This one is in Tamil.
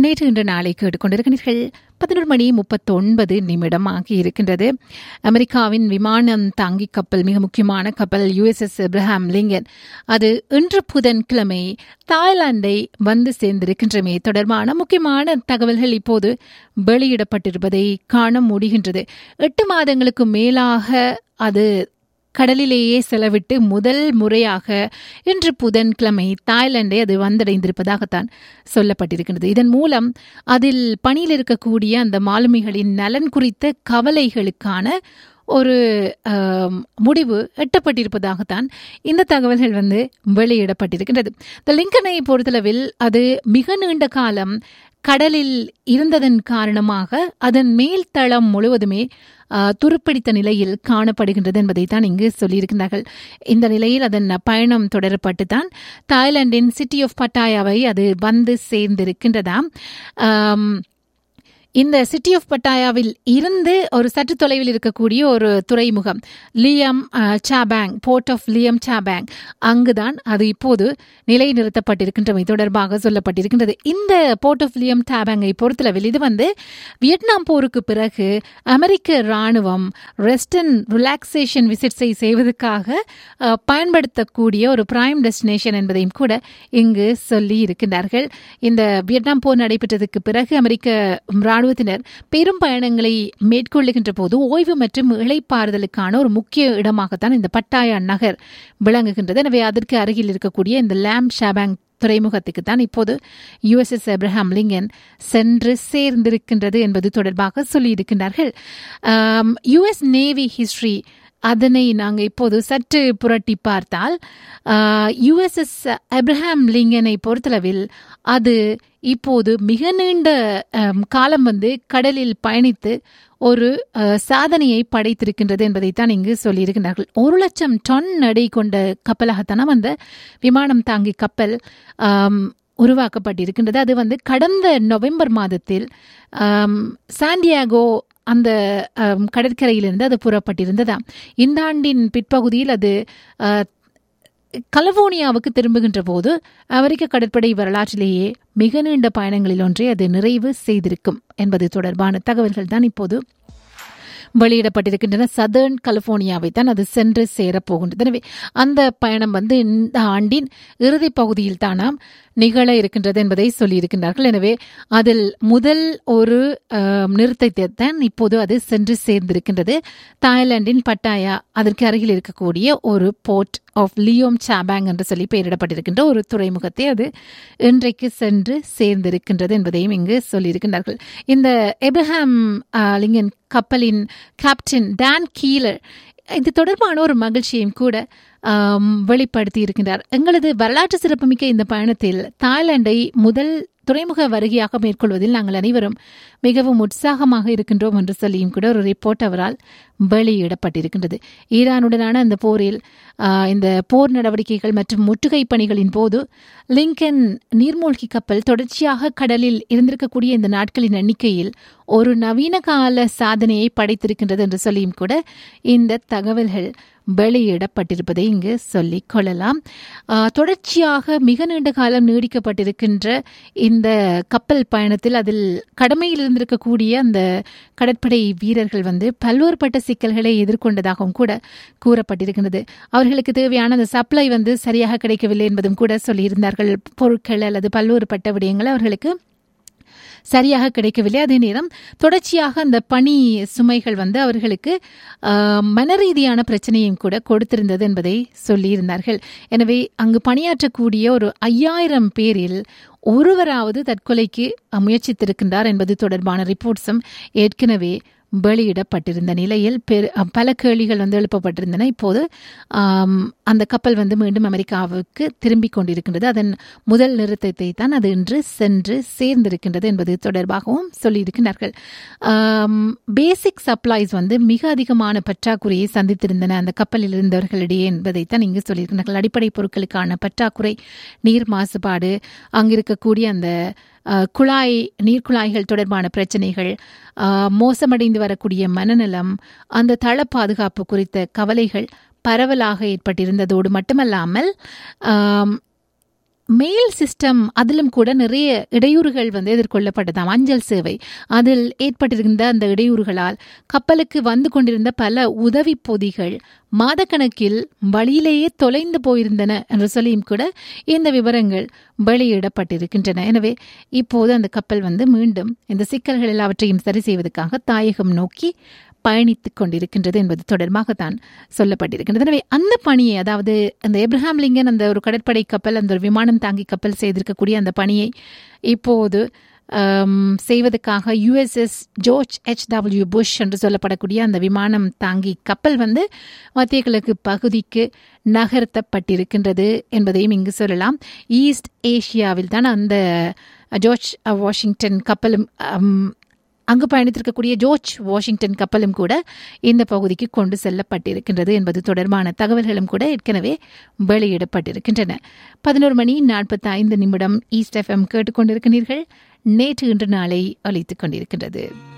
நேற்று இன்று நாளை கேட்டுக்கொண்டிருக்கிறீர்கள் பதினொரு மணி முப்பத்தொன்பது நிமிடம் ஆகி இருக்கின்றது அமெரிக்காவின் விமானம் தாங்கி கப்பல் மிக முக்கியமான கப்பல் யுஎஸ்எஸ் எப்ரஹாம் லிங்கன் அது இன்று புதன்கிழமை தாய்லாந்தை வந்து சேர்ந்திருக்கின்றமே தொடர்பான முக்கியமான தகவல்கள் இப்போது வெளியிடப்பட்டிருப்பதை காண முடிகின்றது எட்டு மாதங்களுக்கு மேலாக அது கடலிலேயே செலவிட்டு முதல் முறையாக இன்று புதன்கிழமை தாய்லாந்தை அது வந்தடைந்திருப்பதாகத்தான் சொல்லப்பட்டிருக்கின்றது இதன் மூலம் அதில் பணியில் இருக்கக்கூடிய அந்த மாலுமிகளின் நலன் குறித்த கவலைகளுக்கான ஒரு முடிவு எட்டப்பட்டிருப்பதாகத்தான் இந்த தகவல்கள் வந்து வெளியிடப்பட்டிருக்கின்றது இந்த லிங்கனை பொறுத்தளவில் அது மிக நீண்ட காலம் கடலில் இருந்ததன் காரணமாக அதன் மேல் தளம் முழுவதுமே துருப்பிடித்த நிலையில் காணப்படுகின்றது என்பதை தான் இங்கு சொல்லியிருக்கிறார்கள் இந்த நிலையில் அதன் பயணம் தொடரப்பட்டு தான் தாய்லாந்தின் சிட்டி ஆஃப் பட்டாயாவை அது வந்து சேர்ந்திருக்கின்றதாம் இந்த சிட்டி ஆஃப் பட்டாயாவில் இருந்து ஒரு சற்று தொலைவில் இருக்கக்கூடிய ஒரு துறைமுகம் Laem Chabang port of Laem Chabang அங்குதான் அது இப்போது நிலைநிறுத்தப்பட்டிருக்கின்றமை தொடர்பாக சொல்லப்பட்டிருக்கின்றது இந்த போர்ட் ஆஃப் லியம் சாபேங்கை பொறுத்தளவில் இது வந்து வியட்நாம் போருக்கு பிறகு அமெரிக்க இராணுவம் ரெஸ்டன் ரிலாக்ஸேஷன் விசிட்ஸை செய்வதற்காக பயன்படுத்தக்கூடிய ஒரு பிரைம் டெஸ்டினேஷன் என்பதையும் கூட இங்கு சொல்லி இருக்கின்றார்கள் இந்த வியட்நாம் போர் நடைபெற்றதுக்கு பிறகு அமெரிக்க ராணுவத்தினர் பெரும் பயணங்களை மேற்கொள்ளுகின்ற போது ஓய்வு மற்றும் இழைப்பாறுதலுக்கான ஒரு முக்கிய இடமாகத்தான் இந்த பட்டாயா நகர் விளங்குகின்றது எனவே அதற்கு அருகில் இருக்கக்கூடிய இந்த லேம் ஷாபாங் துறைமுகத்துக்கு தான் இப்போது யுஎஸ்எஸ் எப்ரஹாம் லிங்கன் சென்று சேர்ந்திருக்கின்றது என்பது தொடர்பாக சொல்லியிருக்கின்றார்கள் யுஎஸ் நேவி ஹிஸ்டரி அதனை நாங்கள் இப்போது சற்று புரட்டி பார்த்தால் யுஎஸ்எஸ் எப்ரஹாம் லிங்கனை பொறுத்தளவில் அது இப்போது மிக நீண்ட காலம் வந்து கடலில் பயணித்து ஒரு சாதனையை படைத்திருக்கின்றது என்பதைத்தான் இங்கு சொல்லியிருக்கிறார்கள் ஒரு லட்சம் டன் எடை கொண்ட கப்பலாகத்தான அந்த விமானம் தாங்கி கப்பல் உருவாக்கப்பட்டிருக்கின்றது அது வந்து கடந்த நவம்பர் மாதத்தில் சாண்டியாகோ அந்த கடற்கரையிலிருந்து அது புறப்பட்டிருந்ததாம் இந்த ஆண்டின் பிற்பகுதியில் அது கலிபோர்னியாவுக்கு திரும்புகின்ற போது அமெரிக்க கடற்படை வரலாற்றிலேயே மிக நீண்ட பயணங்களில் ஒன்றை அது நிறைவு செய்திருக்கும் என்பது தொடர்பான தகவல்கள் தான் இப்போது வெளியிடப்பட்டிருக்கின்றன சதர்ன் கலிபோர்னியாவை தான் அது சென்று சேரப்போகின்றது எனவே அந்த பயணம் வந்து இந்த ஆண்டின் இறுதி பகுதியில் தானாம் நிகழ இருக்கின்றது என்பதை சொல்லியிருக்கின்றார்கள் எனவே அதில் முதல் ஒரு நிறுத்தத்தை தான் இப்போது அது சென்று சேர்ந்திருக்கின்றது தாய்லாந்தின் பட்டாயா அதற்கு அருகில் இருக்கக்கூடிய ஒரு போர்ட் ஆஃப் லியோம் சாபாங் என்று சொல்லி பெயரிடப்பட்டிருக்கின்ற ஒரு துறைமுகத்தை அது இன்றைக்கு சென்று சேர்ந்திருக்கின்றது என்பதையும் இங்கு சொல்லியிருக்கின்றார்கள் இந்த எப்ரஹாம் லிங்கன் கப்பலின் கேப்டன் டான் கீலர் இது தொடர்பான ஒரு மகிழ்ச்சியையும் கூட வெளிப்படுத்தி இருக்கின்றார் எங்களது வரலாற்று சிறப்புமிக்க இந்த பயணத்தில் தாய்லாந்தை முதல் துறைமுக வருகையாக மேற்கொள்வதில் நாங்கள் அனைவரும் மிகவும் உற்சாகமாக இருக்கின்றோம் என்று சொல்லியும் கூட ஒரு ரிப்போர்ட் அவரால் வெளியிடப்பட்டிருக்கின்றது ஈரானுடனான அந்த போரில் இந்த போர் நடவடிக்கைகள் மற்றும் முற்றுகை பணிகளின் போது லிங்கன் நீர்மூழ்கி கப்பல் தொடர்ச்சியாக கடலில் இருந்திருக்கக்கூடிய இந்த நாட்களின் எண்ணிக்கையில் ஒரு நவீன கால சாதனையை படைத்திருக்கின்றது என்று சொல்லியும் கூட இந்த தகவல்கள் வெளியிடப்பட்டிருப்பதை இங்கு சொல்லிக் கொள்ளலாம் தொடர்ச்சியாக மிக நீண்ட காலம் நீடிக்கப்பட்டிருக்கின்ற இந்த கப்பல் பயணத்தில் அதில் கடமையில் இருந்திருக்கக்கூடிய அந்த கடற்படை வீரர்கள் வந்து பல்வேறுபட்ட சிக்கல்களை எதிர்கொண்டதாகவும் கூட கூறப்பட்டிருக்கின்றது அவர்களுக்கு தேவையான அந்த சப்ளை வந்து சரியாக கிடைக்கவில்லை என்பதும் கூட சொல்லியிருந்தார்கள் பொருட்கள் அல்லது பல்வேறுபட்ட விடயங்கள் அவர்களுக்கு சரியாக கிடைக்கவில்லை அதே நேரம் தொடர்ச்சியாக அந்த பணி சுமைகள் வந்து அவர்களுக்கு மன ரீதியான பிரச்சனையும் கூட கொடுத்திருந்தது என்பதை சொல்லியிருந்தார்கள் எனவே அங்கு பணியாற்றக்கூடிய ஒரு ஐயாயிரம் பேரில் ஒருவராவது தற்கொலைக்கு முயற்சித்திருக்கின்றார் என்பது தொடர்பான ரிப்போர்ட்ஸும் ஏற்கனவே வெளியிடப்பட்டிருந்த நிலையில் பெரு பல கேள்விகள் வந்து எழுப்பப்பட்டிருந்தன இப்போது அந்த கப்பல் வந்து மீண்டும் அமெரிக்காவுக்கு திரும்பிக் கொண்டிருக்கின்றது அதன் முதல் நிறுத்தத்தை தான் அது இன்று சென்று சேர்ந்திருக்கின்றது என்பது தொடர்பாகவும் சொல்லியிருக்கிறார்கள் பேசிக் சப்ளைஸ் வந்து மிக அதிகமான பற்றாக்குறையை சந்தித்திருந்தன அந்த கப்பலில் இருந்தவர்களிடையே என்பதைத்தான் இங்கு சொல்லியிருக்கிறார்கள் அடிப்படை பொருட்களுக்கான பற்றாக்குறை நீர் மாசுபாடு அங்கிருக்கக்கூடிய அந்த குழாய் நீர்க்குழாய்கள் தொடர்பான பிரச்சனைகள் மோசமடைந்து வரக்கூடிய மனநலம் அந்த தள பாதுகாப்பு குறித்த கவலைகள் பரவலாக ஏற்பட்டிருந்ததோடு மட்டுமல்லாமல் மெயில் சிஸ்டம் அதிலும் கூட நிறைய இடையூறுகள் வந்து எதிர்கொள்ளப்பட்டதாம் அஞ்சல் சேவை அதில் ஏற்பட்டிருந்த அந்த இடையூறுகளால் கப்பலுக்கு வந்து கொண்டிருந்த பல உதவி பொதிகள் மாதக்கணக்கில் வழியிலேயே தொலைந்து போயிருந்தன என்று சொல்லியும் கூட இந்த விவரங்கள் வெளியிடப்பட்டிருக்கின்றன எனவே இப்போது அந்த கப்பல் வந்து மீண்டும் இந்த சிக்கல்கள் எல்லாவற்றையும் சரி செய்வதற்காக தாயகம் நோக்கி பயணித்துக் கொண்டிருக்கின்றது என்பது தொடர்பாக தான் சொல்லப்பட்டிருக்கின்றது எனவே அந்த பணியை அதாவது அந்த எப்ரஹாம் லிங்கன் அந்த ஒரு கடற்படை கப்பல் அந்த ஒரு விமானம் தாங்கி கப்பல் செய்திருக்கக்கூடிய அந்த பணியை இப்போது செய்வதற்காக USS George H W Bush என்று சொல்லப்படக்கூடிய அந்த விமானம் தாங்கி கப்பல் வந்து மத்திய கிழக்கு பகுதிக்கு நகர்த்தப்பட்டிருக்கின்றது என்பதையும் இங்கு சொல்லலாம் ஈஸ்ட் ஏஷியாவில் தான் அந்த ஜோர்ஜ் வாஷிங்டன் கப்பலும் அங்கு பயணித்திருக்கக்கூடிய ஜோர்ஜ் வாஷிங்டன் கப்பலும் கூட இந்த பகுதிக்கு கொண்டு செல்லப்பட்டிருக்கின்றது என்பது தொடர்பான தகவல்களும் கூட ஏற்கனவே வெளியிடப்பட்டிருக்கின்றன பதினோரு மணி நாற்பத்தி ஐந்து நிமிடம் ஈஸ்ட் எஃப்எம் கேட்டுக்கொண்டிருக்கிறீர்கள் நேற்று இன்று நாளை அளித்துக் கொண்டிருக்கின்றது